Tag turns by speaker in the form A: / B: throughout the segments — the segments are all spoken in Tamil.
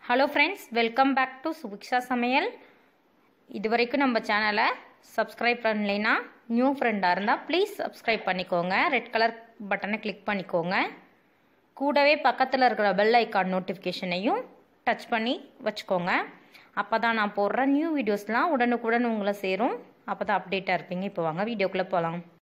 A: hello friends welcome back to Subiksha சமையல் இது வரைக்கும் நம்ம சேனலை சப்ஸ்கிரைப் பண்ணலைன்னா நியூ ஃப்ரெண்டாக இருந்தால் ப்ளீஸ் சப்ஸ்கிரைப் பண்ணிக்கோங்க ரெட் கலர் பட்டனை கிளிக் பண்ணிக்கோங்க கூடவே பக்கத்தில் இருக்கிற பெல் ஐக்கான் நோட்டிஃபிகேஷனையும் டச் பண்ணி வச்சுக்கோங்க அப்போ தான் நான் போடுற நியூ வீடியோஸ்லாம் உடனுக்குடன் உங்களை சேரும் அப்போ தான் அப்டேட்டாக இருப்பீங்க இப்போ வாங்க வீடியோக்குள்ளே போகலாம்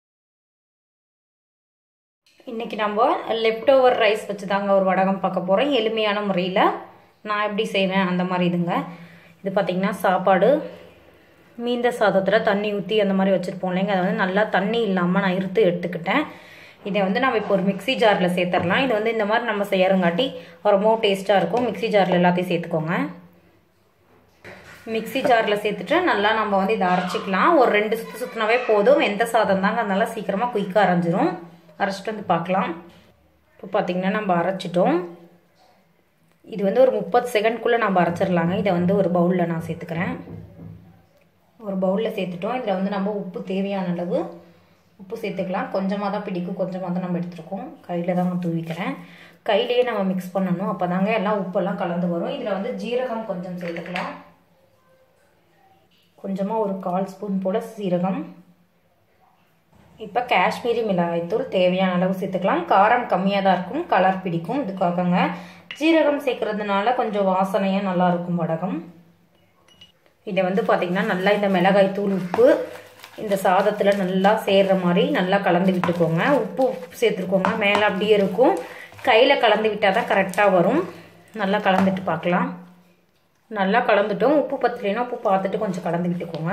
A: இன்றைக்கி நம்ம லெஃப்ட் ஓவர் ரைஸ் வச்சு தாங்க ஒரு வடகம் பார்க்க போகிறோம் எளிமையான முறையில் நான் எப்படி செய்வேன் அந்த மாதிரி இதுங்க இது பார்த்திங்கன்னா சாப்பாடு மீந்த சாதத்தில் தண்ணி ஊற்றி அந்த மாதிரி வச்சுருப்போம் இல்லைங்க அதை வந்து நல்லா தண்ணி இல்லாமல் நான் இருத்து எடுத்துக்கிட்டேன் இதை வந்து நம்ம இப்போ ஒரு மிக்சி ஜாரில் சேர்த்துடலாம் இது வந்து இந்த மாதிரி நம்ம செய்யறங்காட்டி ரொம்பவும் டேஸ்ட்டாக இருக்கும் மிக்சி ஜாரில் எல்லாத்தையும் சேர்த்துக்கோங்க மிக்சி ஜாரில் சேர்த்துட்டு நல்லா நம்ம வந்து இதை அரைச்சிக்கலாம் ஒரு ரெண்டு சுற்று சுற்றினாவே போதும் எந்த சாதம் தாங்க அதனால சீக்கிரமாக குயிக்காக அரைஞ்சிரும் அரைச்சிட்டு வந்து பார்க்கலாம் இப்போ பார்த்திங்கன்னா நம்ம அரைச்சிட்டோம் இது வந்து ஒரு முப்பது செகண்ட்குள்ளே நம்ம அரைச்சிடலாங்க இதை வந்து ஒரு பவுலில் நான் சேர்த்துக்கிறேன் ஒரு பவுலில் சேர்த்துட்டோம் இதில் வந்து நம்ம உப்பு தேவையான அளவு உப்பு சேர்த்துக்கலாம் கொஞ்சமாக தான் பிடிக்கும் கொஞ்சமாக தான் நம்ம எடுத்துருக்கோம் கையில் தான் நான் தூவிக்கிறேன் கையிலேயே நம்ம மிக்ஸ் பண்ணணும் அப்போ தாங்க எல்லாம் உப்பெல்லாம் கலந்து வரும் இதில் வந்து ஜீரகம் கொஞ்சம் சேர்த்துக்கலாம் கொஞ்சமாக ஒரு கால் ஸ்பூன் போல் சீரகம் இப்போ காஷ்மீரி மிளகாய்த்தூள் தேவையான அளவு சேர்த்துக்கலாம் காரம் கம்மியாக தான் இருக்கும் கலர் பிடிக்கும் இதுக்காகங்க ஜீரகம் சேர்க்கறதுனால கொஞ்சம் வாசனையாக நல்லா இருக்கும் வடகம் இதை வந்து பார்த்திங்கன்னா நல்லா இந்த மிளகாய்த்தூள் உப்பு இந்த சாதத்தில் நல்லா சேர்கிற மாதிரி நல்லா கலந்து விட்டுக்கோங்க உப்பு சேர்த்துருக்கோங்க மேலே அப்படியே இருக்கும் கையில் கலந்து விட்டால் தான் கரெக்டாக வரும் நல்லா கலந்துட்டு பார்க்கலாம் நல்லா கலந்துட்டோம் உப்பு பத்தலைன்னா உப்பு பார்த்துட்டு கொஞ்சம் கலந்து விட்டுக்கோங்க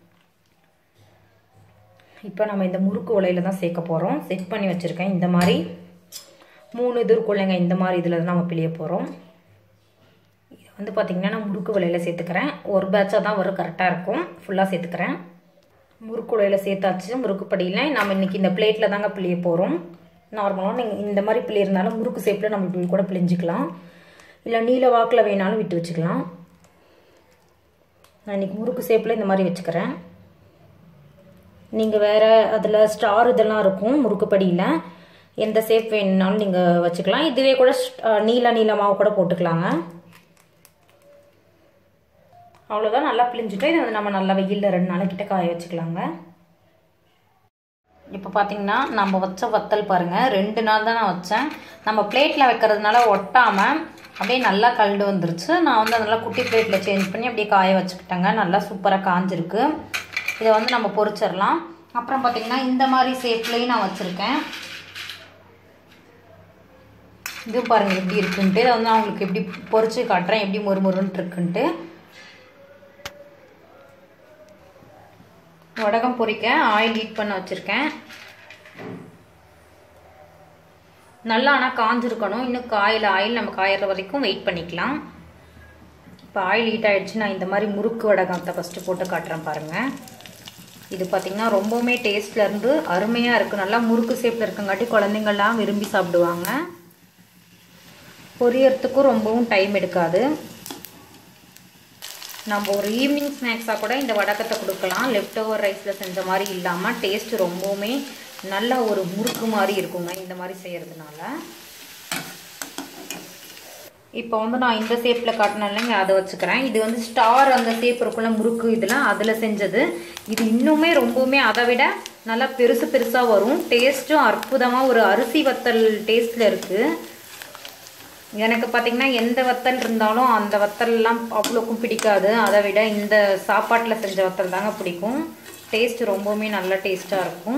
A: இப்போ நம்ம இந்த முறுக்கு உலையில் தான் சேர்க்க போகிறோம் செட் பண்ணி வச்சுருக்கேன் இந்த மாதிரி மூணு இது இருக்கும் இல்லைங்க இந்த மாதிரி இதில் தான் நம்ம பிழிய போகிறோம் இது வந்து பார்த்திங்கன்னா நான் முறுக்கு உலையில் சேர்த்துக்கிறேன் ஒரு பேட்சாக தான் வரும் கரெக்டாக இருக்கும் ஃபுல்லாக சேர்த்துக்கிறேன் முறுக்கு உலையில் சேர்த்தாச்சு முறுக்கு படியில் நம்ம இன்றைக்கி இந்த பிளேட்டில் தாங்க பிழிய போகிறோம் நார்மலாக நீங்கள் இந்த மாதிரி பிழியிருந்தாலும் முறுக்கு ஷேப்பில் நம்ம இப்படி கூட பிழிஞ்சிக்கலாம் இல்லை நீல வாக்கில் வேணாலும் விட்டு வச்சுக்கலாம் நான் இன்றைக்கி முறுக்கு ஷேப்பில் இந்த மாதிரி வச்சுக்கிறேன் நீங்கள் வேறு அதில் ஸ்டார் இதெல்லாம் இருக்கும் முறுக்குப்படியில் எந்த ஷேப் வேணுனாலும் நீங்கள் வச்சுக்கலாம் இதுவே கூட நீல நீளமாக கூட போட்டுக்கலாங்க அவ்வளோதான் நல்லா பிழிஞ்சிட்டு இதை வந்து நம்ம நல்லா வெயிலில் ரெண்டு நாளைக்கிட்ட காய வச்சுக்கலாங்க இப்போ பார்த்தீங்கன்னா நம்ம வச்ச வத்தல் பாருங்கள் ரெண்டு நாள் தான் நான் வச்சேன் நம்ம பிளேட்டில் வைக்கிறதுனால ஒட்டாமல் அப்படியே நல்லா கல்டு வந்துருச்சு நான் வந்து அதெல்லாம் குட்டி பிளேட்டில் சேஞ்ச் பண்ணி அப்படியே காய வச்சுக்கிட்டேங்க நல்லா சூப்பராக காஞ்சிருக்கு இதை வந்து நம்ம பொரிச்சிடலாம் அப்புறம் பார்த்திங்கன்னா இந்த மாதிரி ஷேப்லேயும் நான் வச்சுருக்கேன் இது பாருங்கள் எப்படி இருக்குன்ட்டு இதை வந்து நான் உங்களுக்கு எப்படி பொரிச்சு காட்டுறேன் எப்படி மொறு மொறுன்ட்டு இருக்குன்ட்டு வடகம் பொரிக்க ஆயில் ஹீட் பண்ண வச்சுருக்கேன் நல்லா ஆனால் காஞ்சிருக்கணும் இன்னும் காயில் ஆயில் நம்ம காயிற வரைக்கும் வெயிட் பண்ணிக்கலாம் இப்போ ஆயில் ஹீட் ஆகிடுச்சு நான் இந்த மாதிரி முறுக்கு வடகத்தை ஃபஸ்ட்டு போட்டு காட்டுறேன் பாருங்கள் இது பார்த்திங்கன்னா ரொம்பவுமே டேஸ்ட்லேருந்து அருமையாக இருக்குது நல்லா முறுக்கு ஷேப்பில் இருக்கங்காட்டி குழந்தைங்கள்லாம் விரும்பி சாப்பிடுவாங்க பொரியறதுக்கும் ரொம்பவும் டைம் எடுக்காது நம்ம ஒரு ஈவினிங் ஸ்நாக்ஸாக கூட இந்த வடக்கத்தை கொடுக்கலாம் லெஃப்ட் ஓவர் ரைஸில் செஞ்ச மாதிரி இல்லாமல் டேஸ்ட் ரொம்பவுமே நல்ல ஒரு முறுக்கு மாதிரி இருக்குங்க இந்த மாதிரி செய்கிறதுனால இப்போ வந்து நான் இந்த ஷேப்பில் காட்டினேன் இல்லைங்க அதை வச்சுக்கிறேன் இது வந்து ஸ்டார் அந்த ஷேப் இருக்குள்ள முறுக்கு இதெல்லாம் அதில் செஞ்சது இது இன்னுமே ரொம்பவுமே அதை விட நல்லா பெருசு பெருசாக வரும் டேஸ்ட்டும் அற்புதமாக ஒரு அரிசி வத்தல் டேஸ்ட்டில் இருக்குது எனக்கு பார்த்திங்கன்னா எந்த வத்தல் இருந்தாலும் அந்த வத்தல்லாம் அவ்வளோக்கும் பிடிக்காது அதை விட இந்த சாப்பாட்டில் செஞ்ச வத்தல் தாங்க பிடிக்கும் டேஸ்ட் ரொம்பவுமே நல்ல டேஸ்ட்டாக இருக்கும்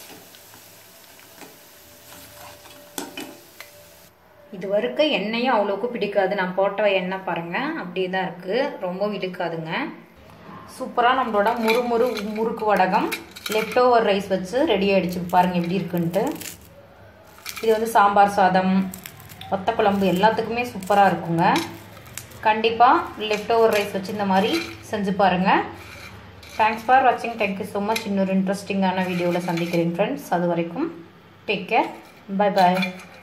A: இது வரைக்க எண்ணெயும் அவ்வளோக்கு பிடிக்காது நான் போட்ட எண்ணெய் பாருங்கள் அப்படியே தான் இருக்குது ரொம்ப இழுக்காதுங்க சூப்பராக நம்மளோட முறு முறு முறுக்கு வடகம் லெஃப்ட் ஓவர் ரைஸ் வச்சு ரெடி ஆகிடுச்சு பாருங்கள் எப்படி இருக்குன்ட்டு இது வந்து சாம்பார் சாதம் ஒத்த குழம்பு எல்லாத்துக்குமே சூப்பராக இருக்குங்க கண்டிப்பாக லெஃப்ட் ஓவர் ரைஸ் வச்சு இந்த மாதிரி செஞ்சு பாருங்கள் தேங்க்ஸ் ஃபார் வாட்சிங் தேங்க்யூ ஸோ மச் இன்னொரு இன்ட்ரெஸ்டிங்கான வீடியோவில் சந்திக்கிறேன் ஃப்ரெண்ட்ஸ் அது வரைக்கும் டேக் கேர் பை பாய்